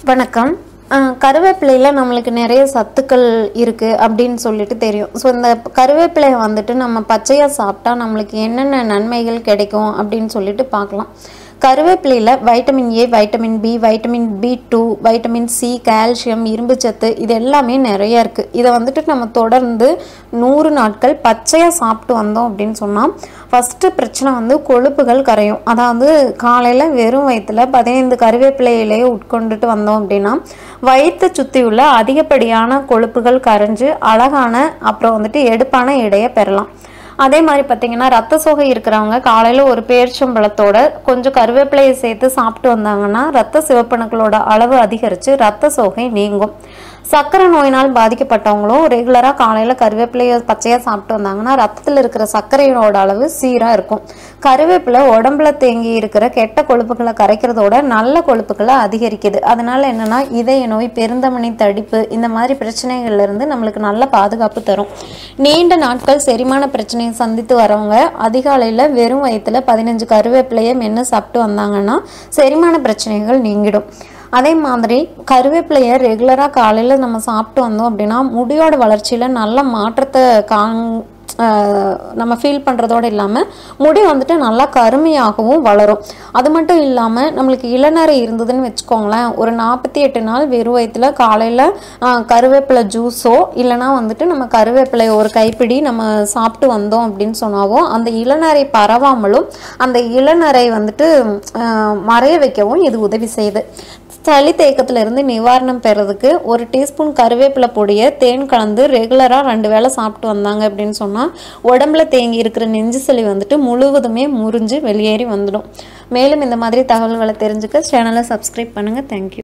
வணக்கம் அஹ் கருவேப்பிலையில் நம்மளுக்கு நிறைய சத்துக்கள் இருக்குது அப்படின்னு சொல்லிட்டு தெரியும் ஸோ இந்த கருவேப்பிலையை வந்துட்டு நம்ம பச்சையாக சாப்பிட்டா நம்மளுக்கு என்னென்ன நன்மைகள் கிடைக்கும் அப்படின்னு சொல்லிட்டு பார்க்கலாம் கருவேப்பிலையில் vitamin A vitamin B vitamin B two vitamin C calcium இரும்புச்சத்து இது எல்லாமே நிறைய இருக்குது இதை வந்துட்டு நம்ம தொடர்ந்து நூறு நாட்கள் பச்சையாக சாப்பிட்டு வந்தோம் அப்படின்னு சொன்னால் ஃபஸ்ட்டு பிரச்சனை வந்து கொழுப்புகள் கரையும் அதாவது காலையில் வெறும் வயிற்றுல பதினைந்து கருவேப்பிலை இலையை உட்கொண்டுட்டு வந்தோம் அப்படின்னா வயிற்றை சுற்றி உள்ள அதிகப்படியான கொழுப்புகள் கரைஞ்சு அழகான அப்புறம் வந்துட்டு எடுப்பான எடையை பெறலாம் அதே மாதிரி பார்த்தீங்கன்னா ரத்த சோகை இருக்கிறவங்க காலையில் ஒரு பேரிச்சம்பழத்தோட கொஞ்சம் கருவேப்பிலையை சேர்த்து சாப்பிட்டு வந்தாங்கன்னா ரத்த சிவப்பணுக்களோட அளவு அதிகரித்து ரத்த சோகை நீங்கும் சர்க்கரை நோயினால் பாதிக்கப்பட்டவங்களும் ரெகுலராக காலையில் கருவேப்பிலையை பச்சையாக சாப்பிட்டு வந்தாங்கன்னா ரத்தத்தில் இருக்கிற சர்க்கரையோட அளவு சீராக இருக்கும் கருவேப்பிலை உடம்புல தேங்கி இருக்கிற கெட்ட கொழுப்புகளை கரைக்கிறதோட நல்ல கொழுப்புகளை அதிகரிக்குது அதனால என்னன்னா இதய நோய் பெருந்தமனி தடிப்பு இந்த மாதிரி பிரச்சனைகள்ல இருந்து நம்மளுக்கு நல்ல பாதுகாப்பு தரும் நீண்ட நாட்கள் செரிமான பிரச்சனையை சந்தித்து வரவங்க அதிகாலையில் வெறும் வயிற்றுல பதினஞ்சு கருவேப்பிலையை மென்று சாப்பிட்டு வந்தாங்கன்னா செரிமான பிரச்சனைகள் நீங்கிடும் அதே மாதிரி கருவேப்பிலையை ரெகுலராக காலையில் நம்ம சாப்பிட்டு வந்தோம் அப்படின்னா முடியோட வளர்ச்சியில் நல்ல மாற்றத்தை காங் ஆஹ் நம்ம ஃபீல் பண்ணுறதோடு இல்லாமல் முடி வந்துட்டு நல்லா கருமையாகவும் வளரும் அது மட்டும் இல்லாமல் நம்மளுக்கு இளநரை இருந்ததுன்னு வச்சுக்கோங்களேன் ஒரு நாற்பத்தி எட்டு நாள் வெறும் வயிற்றுல காலையில் கருவேப்பிலை ஜூஸோ இல்லைனா வந்துட்டு நம்ம கருவேப்பிலை ஒரு கைப்பிடி நம்ம சாப்பிட்டு வந்தோம் அப்படின்னு சொன்னாவோ அந்த இளநரை பரவாமலும் அந்த இளநரை வந்துட்டு ஆஹ் மறைய வைக்கவும் இது உதவி செய்யுது சளி தேக்கத்துல இருந்து நிவாரணம் பெறதுக்கு ஒரு டீஸ்பூன் கருவேப்பிலை பொடியை தேன் கலந்து ரெகுலராக ரெண்டு வேளை சாப்பிட்டு வந்தாங்க அப்படின்னு சொன்னால் உடம்புல தேங்கி இருக்கிற நெஞ்சு சளி வந்துட்டு முழுவதுமே முறிஞ்சு வெளியேறி வந்துடும் மேலும் இந்த மாதிரி தகவல்களை தெரிஞ்சுக்க சேனலை சப்ஸ்கிரைப் பண்ணுங்கள் தேங்க்யூ